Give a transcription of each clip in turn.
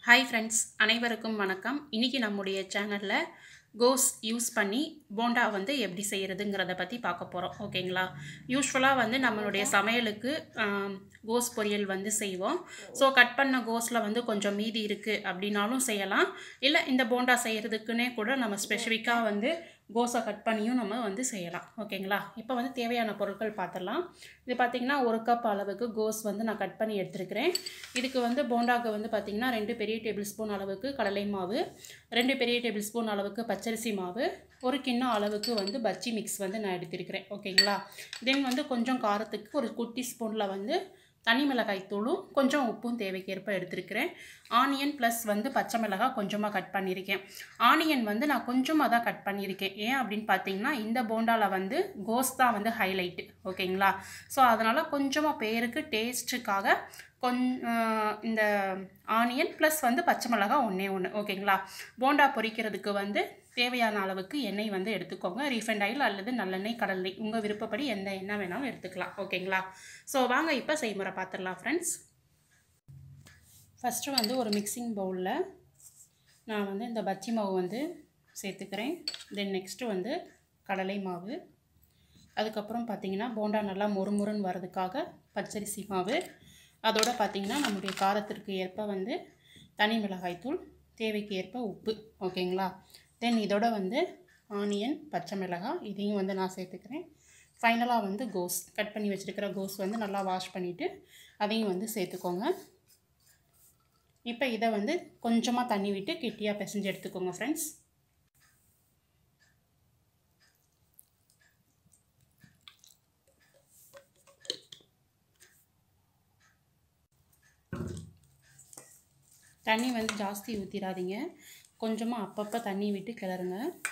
hi friends அனைவருக்கும் வணக்கம் இன்றைக்கி நம்முடைய சேனலில் கோஸ் யூஸ் பண்ணி போண்டா வந்து எப்படி செய்கிறதுங்கிறத பற்றி பார்க்க போகிறோம் ஓகேங்களா யூஸ்வலாக வந்து நம்மளுடைய சமையலுக்கு ஆம், கோஸ் பொரியல் வந்து செய்வோம் ஸோ கட் பண்ண கோஸில் வந்து கொஞ்சம் மீதி இருக்குது அப்படின்னாலும் செய்யலாம் இல்லை இந்த போண்டா செய்கிறதுக்குன்னே கூட நம்ம ஸ்பெசிஃபிக்காக வந்து கோஸை கட் பண்ணியும் நம்ம வந்து செய்யலாம் ஓகேங்களா இப்போ வந்து தேவையான பொருட்கள் பார்த்துடலாம் இது பார்த்திங்கன்னா ஒரு கப் அளவுக்கு கோஸ் வந்து நான் கட் பண்ணி எடுத்துருக்கிறேன் இதுக்கு வந்து போண்டாக்கு வந்து பார்த்திங்கன்னா ரெண்டு பெரிய டேபிள் ஸ்பூன் அளவுக்கு கடலை மாவு ரெண்டு பெரிய டேபிள் ஸ்பூன் அளவுக்கு பச்சரிசி மாவு ஒரு கிண்ணம் அளவுக்கு வந்து பச்சி மிக்ஸ் வந்து நான் எடுத்திருக்கிறேன் ஓகேங்களா தென் வந்து கொஞ்சம் காரத்துக்கு ஒரு குட்டி ஸ்பூனில் வந்து தனி மிளகாய் தூளும் கொஞ்சம் உப்பும் தேவைக்கேற்ப எடுத்திருக்கிறேன் ஆனியன் ப்ளஸ் வந்து பச்சை மிளகாய் கொஞ்சமாக கட் பண்ணியிருக்கேன் ஆனியன் வந்து நான் கொஞ்சமாக தான் கட் பண்ணியிருக்கேன் ஏன் அப்படின்னு பார்த்தீங்கன்னா இந்த போண்டாவில் வந்து கோஸ் தான் வந்து ஹைலைட்டு ஓகேங்களா ஸோ அதனால் கொஞ்சமாக பேருக்கு டேஸ்ட்டுக்காக கொஞ் ஆஹ் இந்த ஆனியன் ப்ளஸ் வந்து பச்சை மிளகாய் ஒன்றே ஒன்று ஓகேங்களா போண்டா பொரிக்கிறதுக்கு வந்து தேவையான அளவுக்கு எண்ணெய் வந்து எடுத்துக்கோங்க ரீஃபைண்ட் ஆயில் அல்லது நல்லெண்ணெய் கடலெண்ணெய் உங்கள் விருப்பப்படி எந்த எண்ணெய் வேணாலும் எடுத்துக்கலாம் ஓகேங்களா ஸோ வாங்க இப்போ செய்முறை பார்த்துடலாம் ஃப்ரெண்ட்ஸ் ஃபஸ்ட்டு வந்து ஒரு மிக்சிங் பவுலில் நான் வந்து இந்த பச்சி மாவு வந்து சேர்த்துக்கிறேன் தென் நெக்ஸ்ட்டு வந்து கடலை மாவு அதுக்கப்புறம் பார்த்தீங்கன்னா போண்டா நல்லா மொறுமொறுன்னு வர்றதுக்காக பச்சரிசி மாவு அதோட பார்த்தீங்கன்னா நம்முடைய காரத்திற்கு ஏற்ப வந்து தனி மிளகாய்த்தூள் தேவைக்கு ஏற்ப உப்பு ஓகேங்களா தென் இதோட வந்து ஆனியன் பச்சை மிளகாய் இதையும் வந்து நான் சேர்த்துக்கிறேன் ஃபைனலாக வந்து கோஸ் கட் பண்ணி வச்சுருக்கிற கோஸ் வந்து நல்லா வாஷ் பண்ணிவிட்டு அதையும் வந்து சேர்த்துக்கோங்க இப்போ இதை வந்து கொஞ்சமாக தண்ணி விட்டு கெட்டியாக பிசைஞ்சு எடுத்துக்கோங்க ஃப்ரெண்ட்ஸ் தண்ணி வந்து ஜாஸ்தி ஊற்றிடாதீங்க கொஞ்சமாக அப்பப்போ தண்ணி விட்டு கிளறுங்க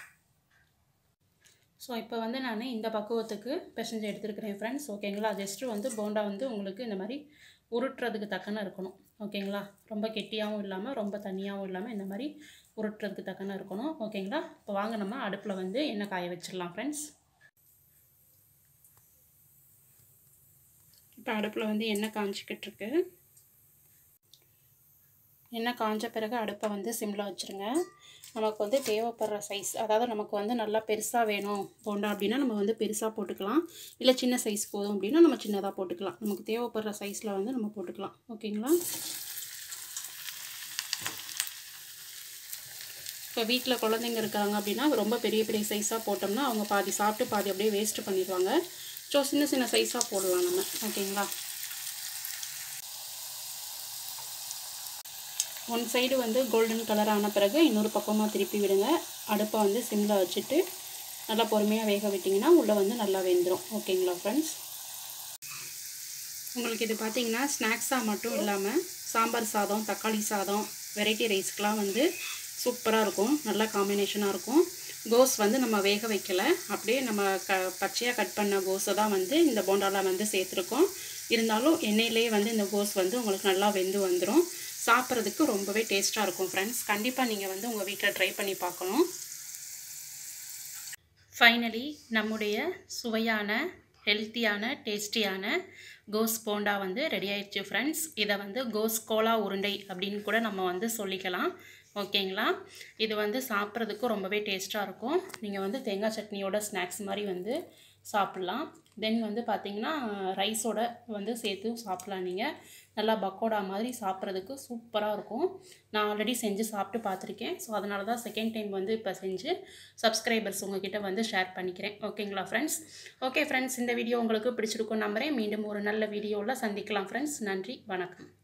ஸோ இப்போ வந்து நான் இந்த பக்குவத்துக்கு பிசைஞ்சு எடுத்துருக்கிறேன் ஃப்ரெண்ட்ஸ் ஓகேங்களா ஜஸ்ட்டு வந்து போண்டா வந்து உங்களுக்கு இந்த மாதிரி உருட்டுறதுக்கு தக்கன இருக்கணும் ஓகேங்களா ரொம்ப கெட்டியாகவும் இல்லாமல் ரொம்ப தண்ணியாகவும் இல்லாமல் இந்த மாதிரி உருட்டுறதுக்கு தக்கன இருக்கணும் ஓகேங்களா இப்போ வாங்க நம்ம அடுப்பில் வந்து எண்ணெய் காய வச்சிடலாம் ஃப்ரெண்ட்ஸ் இப்போ அடுப்பில் வந்து எண்ணெய் காஞ்சிக்கிட்டு இருக்கு எண்ணெய் காஞ்ச பிறகு அடுப்பை வந்து சிம்மில் வச்சுருங்க நமக்கு வந்து தேவைப்படுற சைஸ் அதாவது நமக்கு வந்து நல்லா பெருசாக வேணும் போண்டா அப்படின்னா நம்ம வந்து பெருசாக போட்டுக்கலாம் இல்லை சின்ன சைஸ் போதும் அப்படின்னா நம்ம சின்னதாக போட்டுக்கலாம் நமக்கு தேவைப்படுற சைஸில் வந்து நம்ம போட்டுக்கலாம் ஓகேங்களா இப்போ வீட்டில் குழந்தைங்க இருக்காங்க அப்படின்னா ரொம்ப பெரிய பெரிய சைஸாக போட்டோம்னா அவங்க பாதி சாப்பிட்டு பாதி அப்படியே வேஸ்ட்டு பண்ணிடுவாங்க ஸோ சின்ன சின்ன சைஸாக போடலாம் நம்ம ஓகேங்களா ஒன் சைடு வந்து கோல்டன் கலர் ஆன பிறகு இன்னொரு பக்கமாக திருப்பி விடுங்க அடுப்பை வந்து சிம்மில் வச்சுட்டு நல்லா பொறுமையாக வேக விட்டிங்கன்னா உள்ளே வந்து நல்லா வெந்துடும் ஓகேங்களா ஃப்ரெண்ட்ஸ் உங்களுக்கு இது பார்த்தீங்கன்னா ஸ்நாக்ஸாக மட்டும் இல்லாமல் சாம்பார் சாதம் தக்காளி சாதம் வெரைட்டி ரைஸ்க்கெலாம் வந்து சூப்பராக இருக்கும் நல்ல காம்பினேஷனாக இருக்கும் கோஸ் வந்து நம்ம வேக வைக்கல அப்படியே நம்ம க பச்சையாக கட் பண்ண கோஸை தான் வந்து இந்த போண்டாவில் வந்து சேர்த்துருக்கோம் இருந்தாலும் எண்ணெயிலே வந்து இந்த கோஸ் வந்து உங்களுக்கு நல்லா வெந்து வந்துடும் சாப்பிட்றதுக்கு ரொம்பவே டேஸ்ட்டாக இருக்கும் ஃப்ரெண்ட்ஸ் கண்டிப்பாக நீங்கள் வந்து உங்கள் வீட்டில் ட்ரை பண்ணி பார்க்கணும் ஃபைனலி நம்முடைய சுவையான ஹெல்த்தியான டேஸ்டியான கோஸ் போண்டா வந்து ரெடி ஆயிடுச்சு ஃப்ரெண்ட்ஸ் இதை வந்து கோஸ் கோலா உருண்டை அப்படின்னு கூட நம்ம வந்து சொல்லிக்கலாம் ஓகேங்களா இது வந்து சாப்பிட்றதுக்கு ரொம்பவே டேஸ்ட்டாக இருக்கும் நீங்கள் வந்து தேங்காய் சட்னியோட ஸ்நாக்ஸ் மாதிரி வந்து சாப்பிட்லாம் தென் வந்து பார்த்திங்கன்னா ரைஸோட வந்து சேர்த்து சாப்பிட்லாம் நீங்கள் நல்லா பக்கோடா மாதிரி சாப்பிட்றதுக்கு சூப்பராக இருக்கும் நான் ஆல்ரெடி செஞ்சு சாப்பிட்டு பார்த்துருக்கேன் ஸோ அதனால தான் செகண்ட் டைம் வந்து இப்போ செஞ்சு சப்ஸ்கிரைபர்ஸ் உங்ககிட்ட வந்து ஷேர் பண்ணிக்கிறேன் ஓகேங்களா ஃப்ரெண்ட்ஸ் ஓகே ஃப்ரெண்ட்ஸ் இந்த வீடியோ உங்களுக்கு பிடிச்சிருக்கும் நம்புறேன் மீண்டும் ஒரு நல்ல வீடியோவில் சந்திக்கலாம் ஃப்ரெண்ட்ஸ் நன்றி வணக்கம்